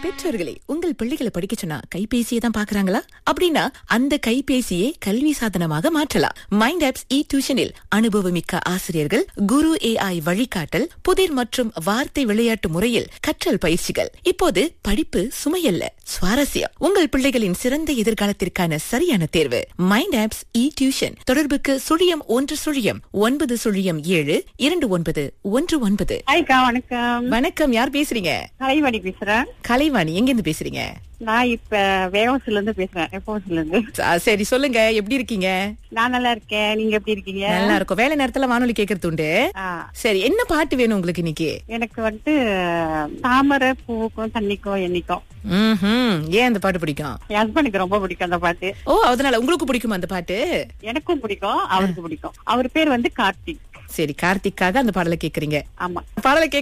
பெற்றோர்களே உங்கள் பிள்ளைகளை படிக்க சொன்னா கைபேசியை தான் பாக்குறாங்களா அப்படின்னா அந்த கைபேசியை கல்வி சாதனமாக மாற்றலாம் மைண்ட் ஆப்ஸ் இ டியூஷனில் அனுபவமிக்க ஆசிரியர்கள் குரு ஏஐ வழிகாட்டல் புதிர் மற்றும் வார்த்தை விளையாட்டு முறையில் கற்றல் பயிற்சிகள் இப்போது படிப்பு சுமையல்ல சுவாரஸ்யம் உங்கள் பிள்ளைகளின் சிறந்த எதிர்காலத்திற்கான சரியான தேர்வு மைண்ட் ஆப்ஸ் இ டியூஷன் தொடர்புக்கு சுழியம் ஒன்று சுழியம் ஒன்பது சுழியம் ஏழு இரண்டு ஒன்பது ஒன்று ஒன்பது ஹாய்க்கா வணக்கம் வணக்கம் யார் பேசுறீங்க கலைவாணி பேசுறேன் கலைவாணி எங்க இருந்து பேசுறீங்க நான் இப்ப வேகவசில இருந்து பேசுறேன் எப்போசில இருந்து ச- சரி சொல்லுங்க எப்படி இருக்கீங்க நான் நல்லா இருக்கேன் நீங்க எப்படி இருக்கீங்க நல்லா இருக்கும் வேலை நேரத்துல வானொலி கேக்குறது உண்டு ஆ, சரி என்ன பாட்டு வேணும் உங்களுக்கு இன்னைக்கு எனக்கு வந்துட்டு தாமரை பூவுக்கும் தண்ணிக்கும் எண்ணிக்கும் ம்ஹும். ஏன் அந்த பாட்டு பிடிக்கும் என் ஹஸ்பண்டுக்கு ரொம்ப பிடிக்கும் அந்த பாட்டு ஓ அதனால உங்களுக்கு பிடிக்குமா அந்த பாட்டு எனக்கும் பிடிக்கும் அவருக்கு பிடிக்கும் அவர் பேர் வந்து கார்த்திக் சரி கார்த்திக்காக அந்த பாடலை கேக்குறீங்க ஆமா பாடலை